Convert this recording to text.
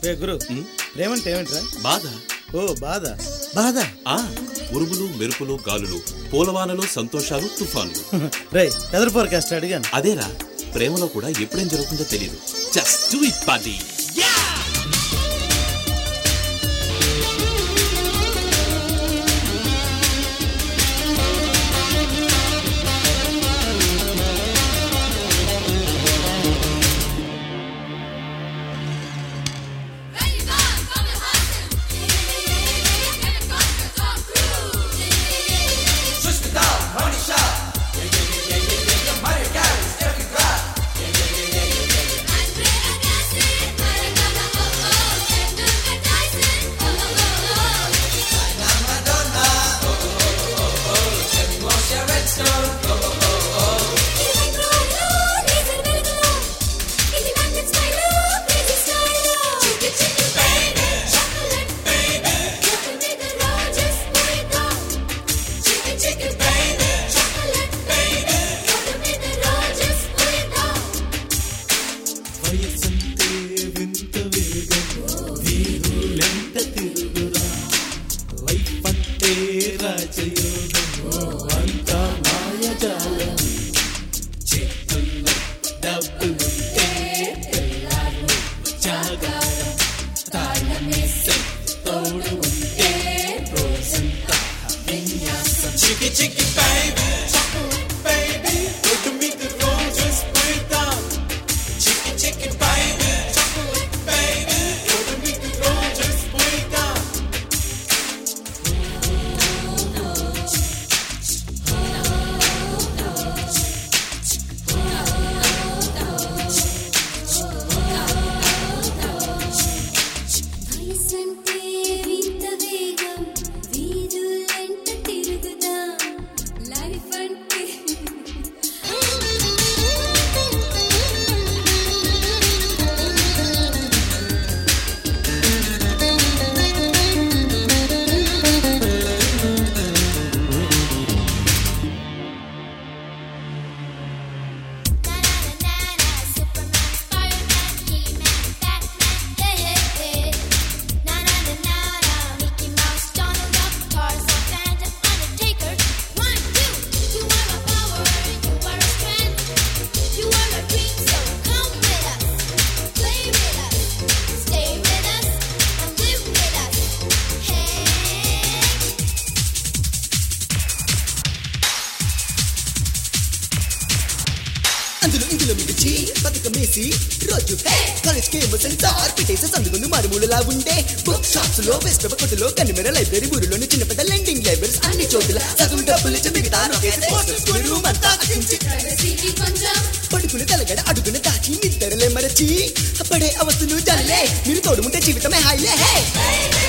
రే గురు ప్రేమంటే ఏమిట్రా బాధ ఓ బాధ బాధ ఆ ఉరుములు మెరుపులు గాలులు పూలవానలు సంతోషాలు తుఫాన్లు రే వెదర్ ఫోర్కాస్ట్ అడిగాను అదేరా ప్రేమలో కూడా ఎప్పుడేం జరుగుతుందో తెలియదు just do it party Chicken baby, chocolate baby, come with the Rogers, put it down. వయసంతే వింత వేగం వీరులెంత తిరుగురా లైఫ్ అంటే రాజయోగం అంతా మాయజాలం చేతుల్లో డబ్బులుంటే పిల్లలు జాగారం తాళమేసి తోడు ఉంటే రోజంతా విన్యాసం చికి చికి baby chocolate baby look at me the roses breathe out Chicken, chicken, baby, chocolate, baby. Go to meet the Rogers, way down. వయసంటే వింత వేగం వీధులెంట తిరుగుదాం లైఫ్ అంటే Superman, Spider-Man, He-Man, Batman, yeah, yeah, yeah. Na na na na na, Mickey Mouse, Donald Duck, Tarzan, Phantom, Undertaker. One, two, you are my power, you are a strength, you are my dream. So come with us, play with us, stay with us, and live with us. Hey. అందులో ఇందులో మిగిచి బతుకమేసి రోజు college కేమో censor పెట్టేసి సందుకుందు మారుమూలలా ఉండే book shops లో west కొట్టులో కనిమెర library ఊరిలోని చిన్న పెద్ద లెండింగ్ లైబ్రరీస్ అన్ని చోట్ల చదువు డబ్బులు ఇచ్చి మిగతా నొక్కేసి పోస్టర్స్ కొని రూమ్ అంతా అతికించి ప్రైవసీకి కొంచెం పడుకుని తలగడ అడుగున దాచి నిద్రలే మరచి పడే అవస్థలు జల్లే మీరు తోడుముంటే జీవితమే హాయిలే హే baby